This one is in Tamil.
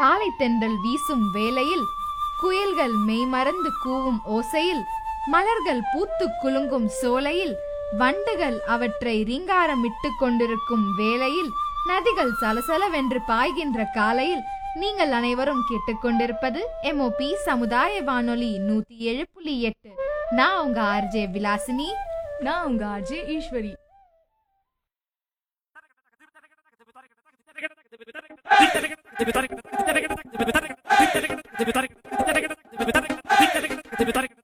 ஆலைத்தென்றல் வீசும் வேளையில் குயில்கள் மெய்மறந்து கூவும் ஓசையில் மலர்கள் பூத்து குலுங்கும் சோலையில் வண்டுகள் அவற்றை ரீங்காரமிட்டு கொண்டிருக்கும் வேளையில் நதிகள் சலசலவென்று பாய்கின்ற காலையில் நீங்கள் அனைவரும் கேட்டுக்கொண்டிருப்பது எம்ஓபி சமுதாய வானொலி நூத்தி ஏழு புள்ளி எட்டு நான் உங்க ஆர்ஜே விலாசினி நான் உங்க ஆர்ஜே ஈஸ்வரி Thank you.